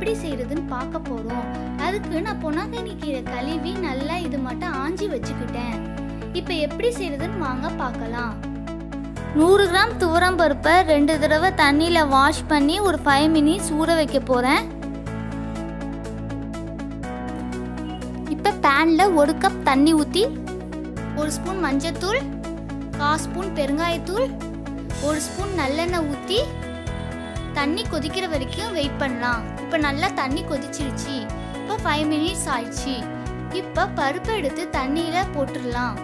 எப்படி செய்யறதுன்னு பார்க்க போறோம் அதுக்கு நான் பொன்னாங்கண்ணி கீரை கழுவி நல்லா இது மட்டும் ஆஞ்சி வச்சுக்கிட்டேன் இப்போ எப்படி செய்யறதுன்னு வாங்க பார்க்கலாம் நூறு கிராம் துவரம் பருப்பை ரெண்டு தடவை தண்ணியில் வாஷ் பண்ணி ஒரு ஃபைவ் மினிட்ஸ் ஊற வைக்க போகிறேன் இப்போ பேனில் ஒரு கப் தண்ணி ஊற்றி ஒரு ஸ்பூன் மஞ்சத்தூள் கால் ஸ்பூன் பெருங்காயத்தூள் ஒரு ஸ்பூன் நல்லெண்ணெய் ஊற்றி தண்ணி கொதிக்கிற வரைக்கும் வெயிட் பண்ணலாம் இப்போ நல்லா தண்ணி கொதிச்சிருச்சு இப்போ ஃபைவ் மினிட்ஸ் ஆயிடுச்சு இப்போ பருப்பை எடுத்து தண்ணியில் போட்டுடலாம்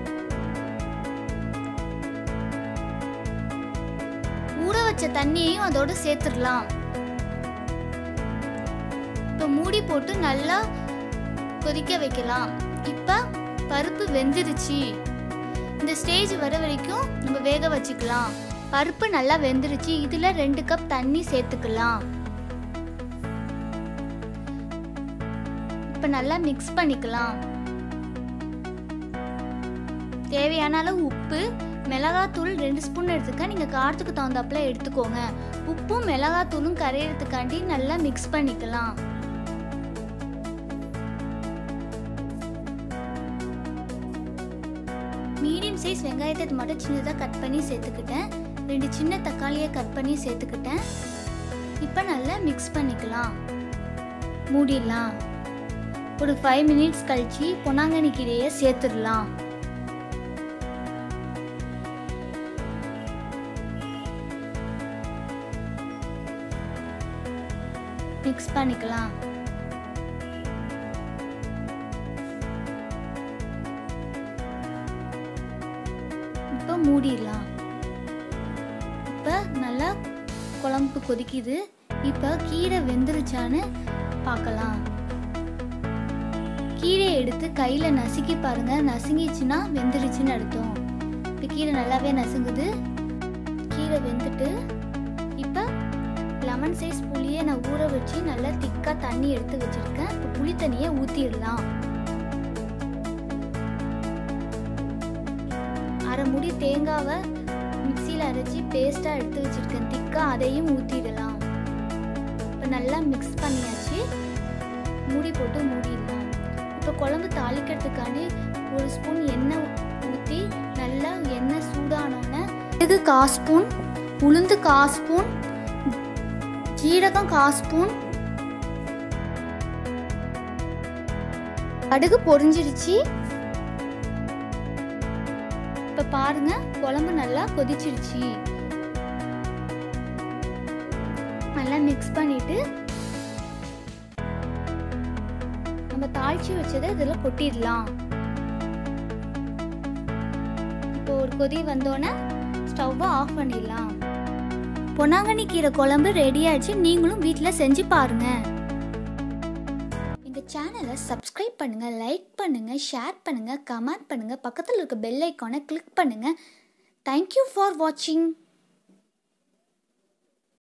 ஊற வச்ச தண்ணியையும் அதோட சேர்த்துடலாம் இப்போ மூடி போட்டு நல்லா கொதிக்க வைக்கலாம் இப்போ பருப்பு வெந்துருச்சு இந்த ஸ்டேஜ் வர வரைக்கும் நம்ம வேக வச்சுக்கலாம் பருப்பு நல்லா வெந்துருச்சு இதுல ரெண்டு கப் தண்ணி சேர்த்துக்கலாம் இப்போ நல்லா மிக்ஸ் பண்ணிக்கலாம் தேவையான அளவு உப்பு மிளகாத்தூள் ரெண்டு ஸ்பூன் எடுத்துக்க நீங்கள் காரத்துக்கு தகுந்தாப்புல எடுத்துக்கோங்க உப்பும் மிளகாத்தூளும் கரையிறதுக்காண்டி நல்லா மிக்ஸ் பண்ணிக்கலாம் மீடியம் சைஸ் வெங்காயத்தை இது மட்டும் சின்னதாக கட் பண்ணி சேர்த்துக்கிட்டேன் ரெண்டு சின்ன தக்காளியை கட் பண்ணி சேர்த்துக்கிட்டேன் இப்போ நல்லா மிக்ஸ் பண்ணிக்கலாம் மூடிடலாம் ஒரு ஃபைவ் மினிட்ஸ் கழிச்சு பொன்னாங்கண்ணி கீரையை சேர்த்துடலாம் மிக்ஸ் பண்ணிக்கலாம் இப்போ மூடிடலாம் இப்போ நல்லா குழம்பு கொதிக்குது இப்போ கீரை வெந்துருச்சான்னு பார்க்கலாம் கீரையை எடுத்து கையில் நசுக்கி பாருங்க நசுங்கிச்சுன்னா வெந்துருச்சுன்னு அர்த்தம் இப்போ கீரை நல்லாவே நசுங்குது கீரை வெந்துட்டு இப்போ லெமன் சைஸ் புளியை நான் ஊற வச்சு நல்லா திக்காக தண்ணி எடுத்து வச்சுருக்கேன் இப்போ புளி தண்ணியை ஊற்றிடலாம் அரை முடி தேங்காவை மிக்சியில் அரைச்சி பேஸ்ட்டாக எடுத்து வச்சுருக்கேன் திக்காக அதையும் ஊற்றிடலாம் இப்போ நல்லா மிக்ஸ் பண்ணியாச்சு மூடி போட்டு மூடிடலாம் இப்போ குழம்பு தாளிக்கிறதுக்காண்டி ஒரு ஸ்பூன் எண்ணெய் ஊற்றி நல்லா எண்ணெய் சூடானோன்னே இது கா ஸ்பூன் உளுந்து கா ஸ்பூன் ஜீரகம் கா ஸ்பூன் கடுகு பொரிஞ்சிருச்சு இப்ப பாருங்க குழம்பு நல்லா கொதிச்சிருச்சு நல்லா மிக்ஸ் பண்ணிட்டு நம்ம தாளிச்சு வச்சதை இதில் கொட்டிடலாம் இப்போ ஒரு கொதி வந்தோடனே ஸ்டவ்வை ஆஃப் பண்ணிடலாம் பொன்னாங்கண்ணி கீரை குழம்பு ரெடி ஆயிடுச்சு நீங்களும் வீட்டில் செஞ்சு பாருங்க எங்கள் சேனலை சப்ஸ்கிரைப் பண்ணுங்க லைக் பண்ணுங்க ஷேர் பண்ணுங்க கமெண்ட் பண்ணுங்க பக்கத்தில் இருக்க பெல் ஐக்கானை கிளிக் பண்ணுங்க தேங்க்யூ ஃபார் வாட்சிங்